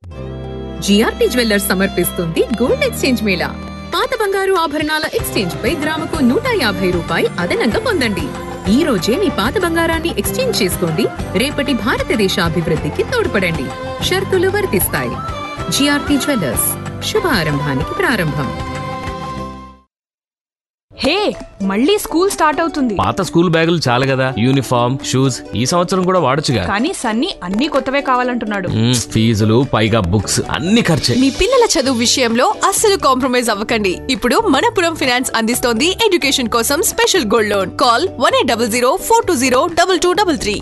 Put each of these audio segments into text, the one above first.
GRP jewellers సమర్పిస్తుంది gold exchange mela పాత బంగారు ఆభరణాల ఎక్స్చేంజ్ పై గ్రాముకు నూట యాభై రూపాయి అదనంగా పొందండి ఈ రోజే మీ పాత బంగారాన్ని ఎక్స్చేంజ్ చేసుకోండి రేపటి భారతదేశ అభివృద్ధికి తోడ్పడండి షరతులు వర్తిస్తాయి జిఆర్పి జ్యువెల్లర్స్ శుభారంభానికి ప్రారంభం హే మళ్ళీ స్కూల్ స్టార్ట్ అవుతుంది పాత స్కూల్ బ్యాగులు చాలు కదా యూనిఫామ్ షూస్ ఈ సంవత్సరం కూడా వాడొచ్చుగా కానీ సన్నీ అన్ని కొత్తవే కావాలంటున్నాడు మ్మ్, ఫీజులు పైగా బుక్స్ అన్ని ఖర్చే మీ పిల్లల చదువు విషయంలో అస్సలు కాంప్రమైజ్ అవ్వకండి ఇప్పుడు మనపురం ఫైనాన్స్ అందిస్తోంది ఎడ్యుకేషన్ కోసం special gold loan call one eight double zero four two zero double two double three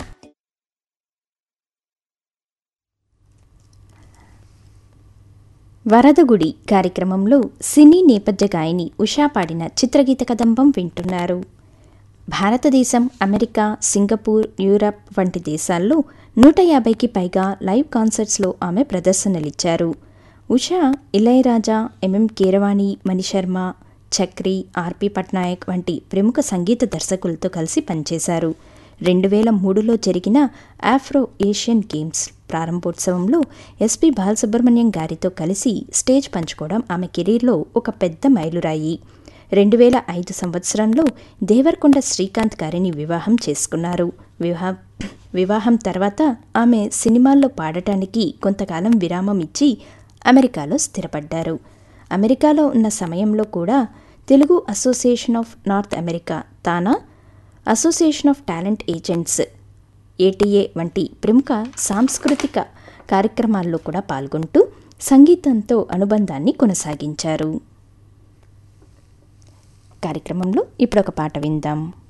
వరదగుడి కార్యక్రమంలో సినీ నేపథ్య గాయని ఉషా పాడిన చిత్రగీత కదంబం వింటున్నారు భారతదేశం అమెరికా సింగపూర్ యూరప్ వంటి దేశాల్లో నూట యాభైకి పైగా లైవ్ కాన్సర్ట్స్లో ఆమె ప్రదర్శనలిచ్చారు ఉషా ఇళయరాజా ఎంఎం కీరవాణి మణిశర్మ చక్రి ఆర్పి పట్నాయక్ వంటి ప్రముఖ సంగీత దర్శకులతో కలిసి పనిచేశారు రెండు వేల మూడులో జరిగిన ఆఫ్రో ఏషియన్ గేమ్స్ ప్రారంభోత్సవంలో ఎస్పి బాలసుబ్రహ్మణ్యం గారితో కలిసి స్టేజ్ పంచుకోవడం ఆమె కెరీర్లో ఒక పెద్ద మైలురాయి రెండు వేల ఐదు సంవత్సరంలో దేవరకొండ శ్రీకాంత్ గారిని వివాహం చేసుకున్నారు వివాహం వివాహం తర్వాత ఆమె సినిమాల్లో పాడటానికి కొంతకాలం విరామం ఇచ్చి అమెరికాలో స్థిరపడ్డారు అమెరికాలో ఉన్న సమయంలో కూడా Telugu association of North America TANA association of talent agents ATA వంటి ప్రముఖ సాంస్కృతిక కార్యక్రమాల్లో కూడా పాల్గొంటూ సంగీతంతో అనుబంధాన్ని కొనసాగించారు కార్యక్రమంలో ఇప్పుడు ఒక పాట విందాం